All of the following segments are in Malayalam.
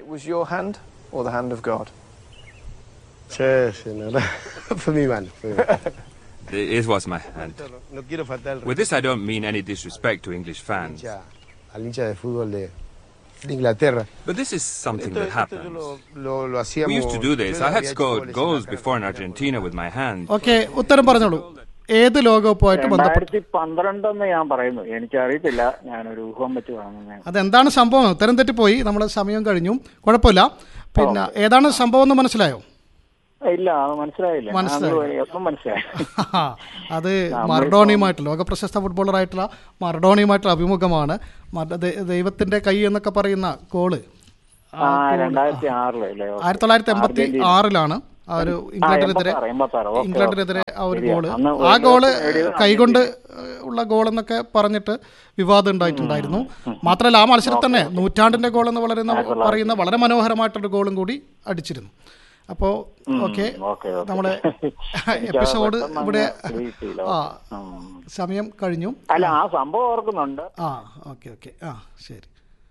was your hand or the hand of God? Sí, sí, no, no. fue mi mano. Fue mi mano. It was my hand. No quiero faltar el With this, I don't mean any disrespect to English fans. hincha, al hincha de fútbol de, de Inglaterra. But this is something Esto, that esto yo happens. lo, lo, lo hacíamos. We used to do this. yo I had había hecho scored goles goals acá. before in Argentina with my hand. Okay ഉത്തരം പറഞ്ഞോളൂ ഏത് ലോകകപ്പുമായിട്ട് ബന്ധപ്പെട്ട് രണ്ടായിരത്തി പന്ത്രണ്ടെന്ന് ഞാൻ പറയുന്നു എനിക്കറിയത്തില്ല ഞാനൊരു ഊഹം വെച്ച് പറയുന്നത് അതെന്താണ് സംഭവം ഉത്തരം തെറ്റിപ്പോയി നമ്മുടെ സമയം കഴിഞ്ഞു കുഴപ്പമില്ല പിന്നെ ഏതാണ് സംഭവം എന്ന് മനസ്സിലായോ ഇല്ല അത് മനസ്സിലായില്ല മനസ്സിലായി. അത് എപ്പം മനസ്സിലായി അത് മറഡോണിയുമായിട്ട് ലോക പ്രശസ്ത ഫുട്ബോളറായിട്ടുള്ള മറഡോണിയുമായിട്ടുള്ള അഭിമുഖമാണ് മറ- ദൈ- ദൈവത്തിന്റെ കൈ എന്നൊക്കെ പറയുന്ന ഗോള് ആ രണ്ടായിരത്തി ആറിലല്ലേ ആയിരത്തി തൊള്ളായിരത്തി എൺപത്തി ആറിലാണ് ആ ഒരു ഇംഗ്ലണ്ടിനെതിരെ എൺപത്താറ്, എൺപത്താറ്. ഓക്കേ, ഇംഗ്ലണ്ടിനെതിരെ ആ ഒരു ശരിയാ. ഗോള് അന്ന് ആ വേൾഡ് ഗോള് കപ്പ് നേടിയത് കൈകൊണ്ട് ഏഹ്, ഉള്ള ഗോൾ എന്നൊക്കെ പറഞ്ഞിട്ട് വിവാദം ഉണ്ടായിട്ടുണ്ടായിരുന്നു മാത്രമല്ല ആ മത്സരത്തിൽ തന്നെ നൂറ്റാണ്ടിന്റെ ഗോൾ എന്ന് പറയുന്ന പറയുന്ന വളരെ മനോഹരമായിട്ടൊരു ഗോളും കൂടി അടിച്ചിരുന്നു അപ്പോൾ ഓക്കെ ഓക്കേ, ഓക്കേ. നമ്മുടെ എനിക്കത് എപ്പിസോഡ് പെട്ടെന്ന് ഇവിടെ അങ്ങ് പിടികിട്ടിയില്ല. ആ ഉം. സമയം കഴിഞ്ഞു അല്ല ആ സംഭവം ഓർക്കുന്നുണ്ട് ആ ഓക്കെ ഓക്കെ ആ ശരി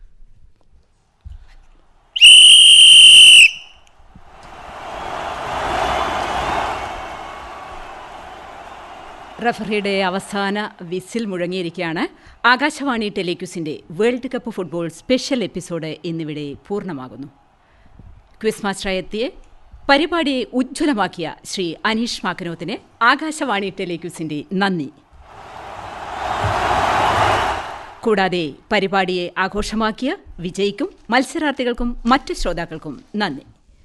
റഫറിയുടെ അവസാന വിസിൽ മുഴങ്ങിയിരിക്കുകയാണ് ആകാശവാണി ടെലിക്യൂസിന്റെ world cup football special episode എന്നിവിടെ പൂർണ്ണമാകുന്നു ക്വിസ് മാസ്റ്ററായി എത്തിയ പരിപാടിയെ ഉജ്ജ്വലമാക്കിയ ശ്രീ അനീഷ് മാക്കനോത്തിന് ആകാശവാണി ടെലിക്യൂസിന്റെ നന്ദി കൂടാതെ പരിപാടിയെ ആഘോഷമാക്കിയ വിജയിക്കും മത്സരാർത്ഥികൾക്കും മറ്റ് ശ്രോതാക്കൾക്കും നന്ദി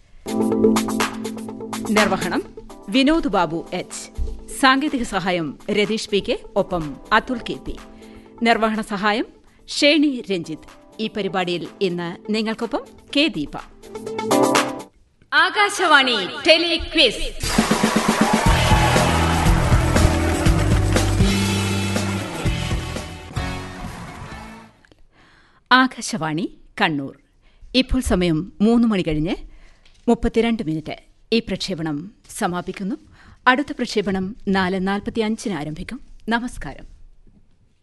നിർവഹണം വിനോദ് ബാബു എച്ച് സാങ്കേതിക സഹായം രതീഷ് പി കെ ഒപ്പം അതുൽ കെ പി നിർവഹണ സഹായം ഷേണി രഞ്ജിത്ത് ഈ പരിപാടിയിൽ ഇന്ന് നിങ്ങൾക്കൊപ്പം കെ ദീപ ആകാശവാണി ടെലിക്വിസ് ആകാശവാണി കണ്ണൂർ ഇപ്പോൾ സമയം മൂന്ന് മണി കഴിഞ്ഞ് മുപ്പത്തിരണ്ട് മിനിറ്റ് ഈ പ്രക്ഷേപണം സമാപിക്കുന്നു അടുത്ത പ്രക്ഷേപണം നാല് നാൽപ്പത്തി അഞ്ചിന് ആരംഭിക്കും നമസ്കാരം